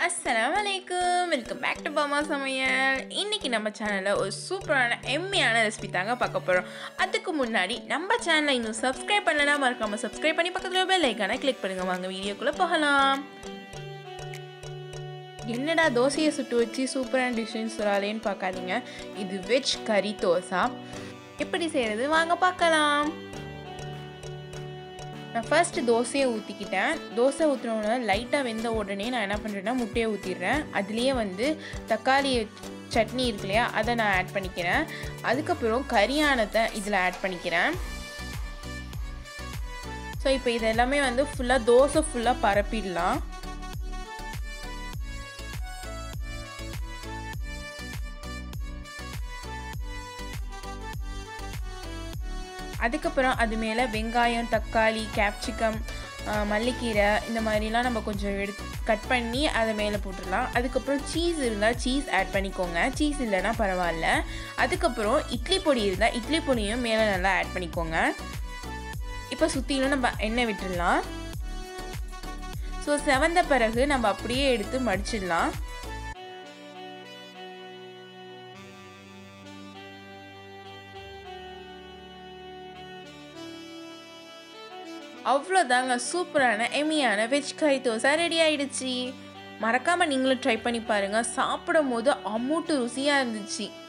அஸ்ஸலாமு அலைக்கும் welcome back to Bama சமையல் இன்னைக்கு நம்ம சேனலில் ஒரு சூப்பரான எம்மியான ரெசிபி தாங்க பார்க்க போகிறோம் அதுக்கு முன்னாடி நம்ம சேனலை இன்னும் சப்ஸ்கிரைப் பண்ணலாம் மறக்காம சப்ஸ்கிரைப் பண்ணி பக்கத்தில் பெல் ஐக்கானை கிளிக் பண்ணுங்க வாங்க வீடியோக்குள்ளே போகலாம் என்னடா தோசையை சுட்டு வச்சு சூப்பரான டிஷ்ஷுன்னு சொல்லாலேன்னு பார்க்காதீங்க இது வெஜ் கறி தோசா எப்படி செய்கிறது வாங்க பார்க்கலாம் நான் ஃபர்ஸ்ட் தோசையை ஊற்றிக்கிட்டேன் தோசை ஊற்றினோடனே லைட்டாக வெந்த உடனே நான் என்ன பண்ணுறேன்னா முட்டையை ஊற்றிடுறேன் அதுலேயே வந்து தக்காளி சட்னி இருக்கு இல்லையா அதை நான் ஆட் பண்ணிக்கிறேன் அதுக்கப்புறம் கரியானத்தை இதில் ஆட் பண்ணிக்கிறேன் ஸோ இப்போ இது எல்லாமே வந்து ஃபுல்லாக தோசை ஃபுல்லாக பரப்பிடலாம் அதுக்கப்புறம் அது மேலே வெங்காயம் தக்காளி கேப்சிகம் மல்லிக்கீரை இந்த மாதிரிலாம் நம்ம கொஞ்சம் எடுத்து கட் பண்ணி அதை மேலே போட்டுடலாம் அதுக்கப்புறம் சீஸ் இருந்தால் சீஸ் ஆட் பண்ணிக்கோங்க சீஸ் இல்லைன்னா பரவாயில்ல அதுக்கப்புறம் இட்லி பொடி இருந்தால் இட்லி பொடியும் மேலே நல்லா ஆட் பண்ணிக்கோங்க இப்போ சுற்றிலும் நம்ம எண்ணெய் விட்டுடலாம் ஸோ செவந்த பிறகு நம்ம அப்படியே எடுத்து மடிச்சிடலாம் அவ்வளோதாங்க சூப்பரான எமியான வெஜ் கறி தோசை ரெடி ஆயிடுச்சு மறக்காமல் நீங்களும் ட்ரை பண்ணி பாருங்கள் சாப்பிடும் போது அம்மூட்டு ருசியாக இருந்துச்சு